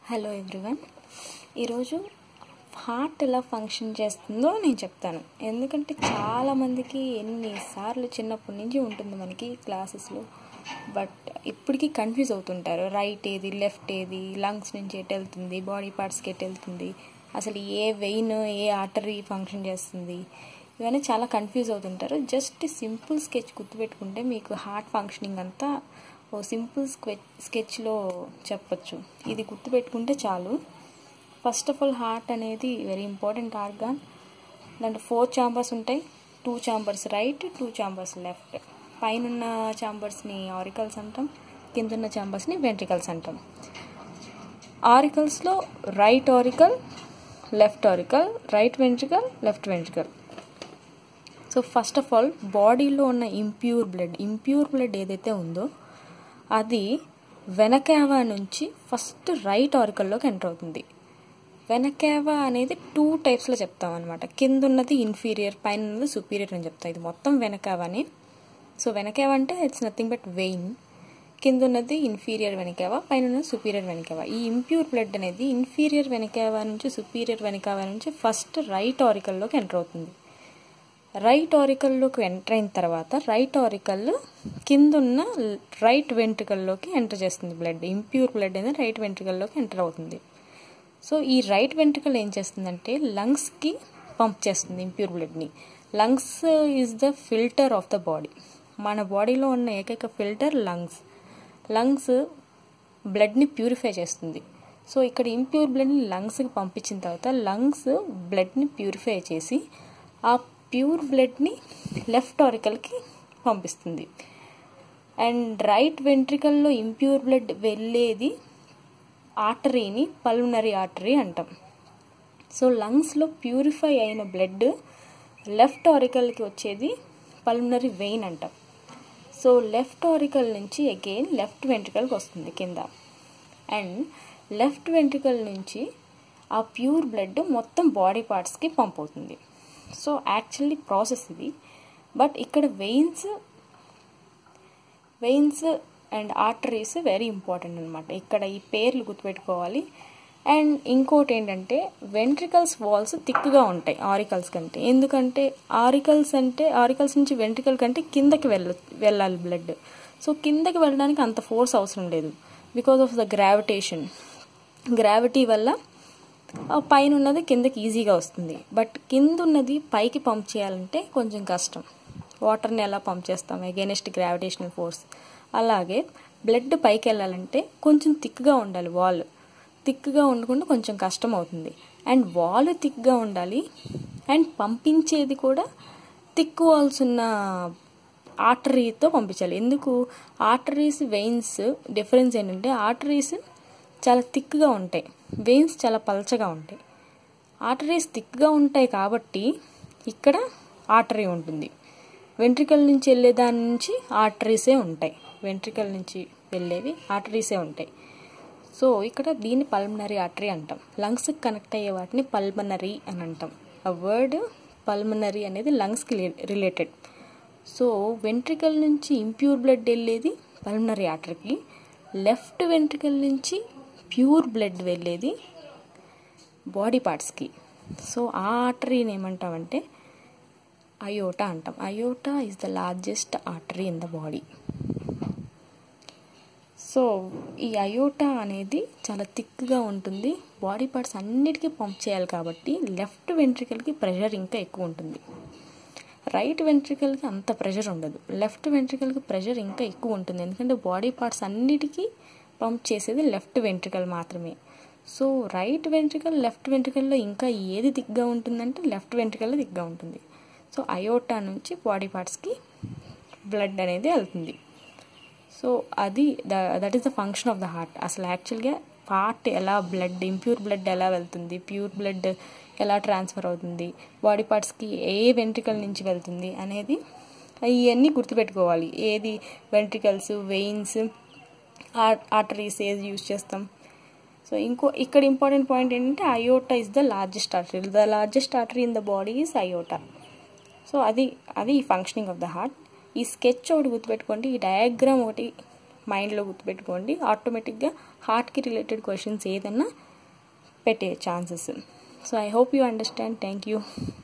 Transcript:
hello everyone ఈరోజు heart ఎలా function చేస్తుందో నేను చెప్తాను ఎందుకంటే చాలామందికి ఎన్నిసార్లు చిన్నప్పటి నుంచి ఉంటుంది మనకి క్లాసెస్లో బట్ ఇప్పటికీ కన్ఫ్యూజ్ అవుతుంటారు రైట్ ఏది లెఫ్ట్ ఏది లంగ్స్ నుంచి ఎటు వెళ్తుంది బాడీ పార్ట్స్కి ఎటు వెళ్తుంది అసలు ఏ వెయిన్ ఏ ఆర్టరీ ఫంక్షన్ చేస్తుంది ఇవన్నీ చాలా కన్ఫ్యూజ్ అవుతుంటారు జస్ట్ సింపుల్ స్కెచ్ గుర్తుపెట్టుకుంటే మీకు హార్ట్ ఫంక్షనింగ్ అంతా ఓ సింపుల్ స్కెచ్ స్కెచ్లో చెప్పచ్చు ఇది గుర్తుపెట్టుకుంటే చాలు ఫస్ట్ ఆఫ్ ఆల్ హార్ట్ అనేది వెరీ ఇంపార్టెంట్ ఆర్గాన్ దాంట్లో ఫోర్ చాంబర్స్ ఉంటాయి two chambers right two chambers left పైన చాంబర్స్ని ఆరికల్స్ అంటాం కిందున్న చాంబర్స్ని వెంట్రికల్స్ అంటాం ఆరికల్స్లో right auricle left auricle right ventricle left ventricle so first of all బాడీలో ఉన్న ఇంప్యూర్ బ్లడ్ ఇంప్యూర్ బ్లడ్ ఏదైతే ఉందో అది వెనకావ నుంచి ఫస్ట్ రైట్ ఆరికల్లోకి ఎంటర్ అవుతుంది వెనకావ అనేది టూ టైప్స్లో చెప్తాం అనమాట కింద ఉన్నది ఇన్ఫీరియర్ పైన ఉన్నది సుపీరియర్ అని చెప్తాం ఇది మొత్తం వెనకావని సో వెనకావ అంటే ఇట్స్ నథింగ్ బట్ వెయిన్ కింద ఉన్నది ఇన్ఫీరియర్ వెనకావ పైన ఉన్నది సుపీరియర్ వెనకావ ఈ ఇంప్యూర్ బ్లడ్ అనేది ఇన్ఫీరియర్ వెనకావ నుంచి సుపీరియర్ వెనకావ నుంచి ఫస్ట్ రైట్ ఆరికల్లోకి ఎంటర్ అవుతుంది రైట్ ఆరికల్లోకి ఎంటర్ అయిన తర్వాత రైట్ ఆరికల్ కింద ఉన్న రైట్ వెంట్రికల్లోకి ఎంటర్ చేస్తుంది బ్లడ్ ఇంప్యూర్ బ్లడ్ అనేది రైట్ వెంట్రికల్లోకి ఎంటర్ అవుతుంది సో ఈ రైట్ వెంట్రికల్ ఏం చేస్తుందంటే లంగ్స్కి పంప్ చేస్తుంది ఇంప్యూర్ బ్లడ్ని lungs is the filter of the body మన బాడీలో ఉన్న ఏకైక ఫిల్టర్ లంగ్స్ లంగ్స్ బ్లడ్ని ప్యూరిఫై చేస్తుంది సో ఇక్కడ ఇంప్యూర్ బ్లడ్ని లంగ్స్కి పంపించిన తర్వాత లంగ్స్ బ్లడ్ని ప్యూరిఫై చేసి ఆ ప్యూర్ బ్లడ్ని లెఫ్ట్ ఆరికల్కి పంపిస్తుంది అండ్ రైట్ వెంట్రికల్లో ఇంప్యూర్ బ్లడ్ వెళ్ళేది ఆర్టరీని పల్మనరీ ఆర్టరీ అంటాం సో లంగ్స్లో ప్యూరిఫై అయిన బ్లడ్ లెఫ్ట్ ఆరికల్కి వచ్చేది పల్మనరీ వెయిన్ అంటాం సో లెఫ్ట్ ఆరికల్ నుంచి అగైన్ లెఫ్ట్ వెంట్రికల్కి వస్తుంది కింద అండ్ లెఫ్ట్ వెంట్రికల్ నుంచి ఆ ప్యూర్ బ్లడ్ మొత్తం బాడీ పార్ట్స్కి పంప్ అవుతుంది సో యాక్చువల్లీ ప్రాసెస్ ఇది బట్ ఇక్కడ veins veins and arteries very important అనమాట ఇక్కడ ఈ పేర్లు గుర్తుపెట్టుకోవాలి అండ్ ఇంకోటి ఏంటంటే వెంట్రికల్స్ వాల్స్ థిక్గా ఉంటాయి ఆరికల్స్ కంటే ఎందుకంటే ఆరికల్స్ అంటే ఆరికల్స్ నుంచి వెంట్రికల్ కంటే కిందకి వెళ్ళ వెళ్ళాలి బ్లడ్ సో కిందకి వెళ్ళడానికి అంత ఫోర్స్ అవసరం లేదు because of the gravitation gravity వల్ల పైన ఉన్నది కిందకి ఈజీగా వస్తుంది బట్ కింద ఉన్నది పైకి పంప్ చేయాలంటే కొంచెం కష్టం వాటర్ని ఎలా పంప్ చేస్తాం అగేనెస్ట్ గ్రావిటేషనల్ ఫోర్స్ అలాగే బ్లడ్ పైకి వెళ్ళాలంటే కొంచెం థిక్గా ఉండాలి వాల్ థిక్గా ఉండకుండా కొంచెం కష్టం అవుతుంది అండ్ వాల్ థిక్గా ఉండాలి అండ్ పంపించేది కూడా థిక్ వాల్స్ ఉన్న ఆర్టరీతో పంపించాలి ఎందుకు ఆర్టరీస్ వెయిన్స్ డిఫరెన్స్ ఏంటంటే ఆర్టరీస్ చాలా థిక్గా ఉంటాయి వెయిన్స్ చాలా పలచగా ఉంటాయి ఆర్టరీస్ థిక్గా ఉంటాయి కాబట్టి ఇక్కడ ఆర్టరీ ఉంటుంది వెంట్రికల్ నుంచి వెళ్ళే దాని నుంచి ఆర్టరీసే ఉంటాయి వెంట్రికల్ నుంచి వెళ్ళేవి ఆర్టరీసే ఉంటాయి సో ఇక్కడ దీన్ని పల్మనరీ ఆర్టరీ అంటాం లంగ్స్కి కనెక్ట్ అయ్యే వాటిని పల్మనరీ అని అంటాం ఆ వర్డ్ పల్మనరీ అనేది లంగ్స్కి రిలేటెడ్ సో వెంట్రికల్ నుంచి ఇంప్యూర్ బ్లడ్ వెళ్ళేది పల్మనరీ ఆర్టరీకి లెఫ్ట్ వెంట్రికల్ నుంచి ప్యూర్ బ్లడ్ వెళ్ళేది బాడీ పార్ట్స్కి సో ఆ ఆర్టరీని ఏమంటామంటే అయోటా అంటాం aorta is the largest artery in the body so ఈ అయోటా అనేది చాలా థిక్గా ఉంటుంది బాడీ పార్ట్స్ అన్నిటికీ పంప్ చేయాలి కాబట్టి లెఫ్ట్ వెంట్రికల్కి ప్రెషర్ ఇంకా ఎక్కువ ఉంటుంది రైట్ వెంట్రికల్కి అంత ప్రెషర్ ఉండదు లెఫ్ట్ వెంట్రికల్కి ప్రెషర్ ఇంకా ఎక్కువ ఉంటుంది ఎందుకంటే బాడీ పార్ట్స్ అన్నిటికీ పంప్ చేసేది లెఫ్ట్ వెంట్రికల్ మాత్రమే సో రైట్ వెంట్రికల్ లెఫ్ట్ వెంట్రికల్లో ఇంకా ఏది దిగ్గా ఉంటుందంటే లెఫ్ట్ వెంట్రికల్లో దిగ్గా ఉంటుంది సో అయోటా నుంచి బాడీ పార్ట్స్కి బ్లడ్ అనేది వెళ్తుంది సో అది that is the function of the heart అసలు యాక్చువల్గా హార్ట్ ఎలా బ్లడ్ ఇంప్యూర్ బ్లడ్ ఎలా వెళ్తుంది ప్యూర్ బ్లడ్ ఎలా ట్రాన్స్ఫర్ అవుతుంది బాడీ పార్ట్స్కి ఏ వెంట్రికల్ నుంచి వెళ్తుంది అనేది ఇవన్నీ గుర్తుపెట్టుకోవాలి ఏది వెంట్రికల్స్ వెయిన్స్ ఆర్టరీస్ ఏది యూజ్ చేస్తాం సో ఇంకో ఇక్కడ ఇంపార్టెంట్ పాయింట్ ఏంటంటే aorta is the largest artery the largest artery in the body is aorta so అది అది ఫంక్షనింగ్ ఆఫ్ ద హార్ట్ ఈ స్కెచ్ ఒకటి గుర్తుపెట్టుకోండి ఈ డయాగ్రామ్ ఒకటి మైండ్లో గుర్తుపెట్టుకోండి ఆటోమేటిక్గా హార్ట్కి రిలేటెడ్ క్వశ్చన్స్ ఏదన్నా పెట్టే chances so I hope you understand thank you